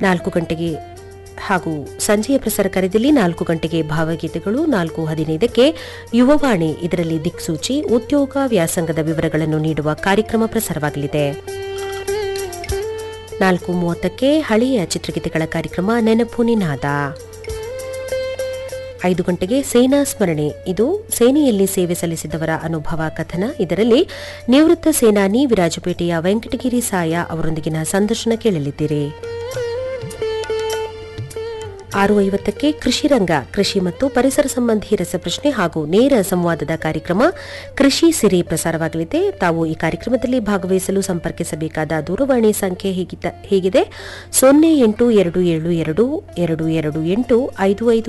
ನಾಲ್ಕು ಗಂಟೆಗೆ ಹಾಗೂ ಸಂಜೆಯ ಪ್ರಸಾರ ಕಾರ್ಯದಲ್ಲಿ ನಾಲ್ಕು ಗಂಟೆಗೆ ಭಾವಗೀತೆಗಳು ನಾಲ್ಕು ಹದಿನೈದಕ್ಕೆ ಯುವವಾಣಿ ಇದರಲ್ಲಿ ದಿಕ್ಸೂಚಿ ಉದ್ಯೋಗ ವ್ಯಾಸಂಗದ ವಿವರಗಳನ್ನು ನೀಡುವ ಕಾರ್ಯಕ್ರಮ ಪ್ರಸಾರವಾಗಲಿದೆ ನಾಲ್ಕು ಮೂವತ್ತಕ್ಕೆ ಹಳೆಯ ಚಿತ್ರಗೀತೆಗಳ ಕಾರ್ಯಕ್ರಮ ನೆನಪು ನಿನಾದ ಐದು ಗಂಟೆಗೆ ಸೇನಾ ಸ್ಮರಣೆ ಇದು ಸೇನೆಯಲ್ಲಿ ಸೇವೆ ಸಲ್ಲಿಸಿದವರ ಅನುಭವ ಕಥನ ಇದರಲ್ಲಿ ನಿವೃತ್ತ ಸೇನಾನಿ ವಿರಾಜಪೇಟೆಯ ವೆಂಕಟಗಿರಿ ಸಾಯ ಅವರೊಂದಿಗಿನ ಸಂದರ್ಶನ ಕೇಳಲಿದ್ದೀರಿ ಆರು ಐವತ್ತಕ್ಕೆ ಕೃಷಿ ರಂಗ ಕೃಷಿ ಮತ್ತು ಪರಿಸರ ಸಂಬಂಧಿ ರಸಪ್ರಶ್ನೆ ಹಾಗೂ ನೇರ ಸಂವಾದದ ಕಾರ್ಯಕ್ರಮ ಕೃಷಿ ಸಿರಿ ಪ್ರಸಾರವಾಗಲಿದೆ ತಾವು ಈ ಕಾರ್ಯಕ್ರಮದಲ್ಲಿ ಭಾಗವಹಿಸಲು ಸಂಪರ್ಕಿಸಬೇಕಾದ ದೂರವಾಣಿ ಸಂಖ್ಯೆ ಹೀಗಿದ್ದ- ಹೀಗಿದೆ ಸೊನ್ನೆ ಎಂಟು ಎರಡು ಏಳು ಎರಡು ಎರಡು ಎರಡು ಎಂಟು ಐದು ಐದು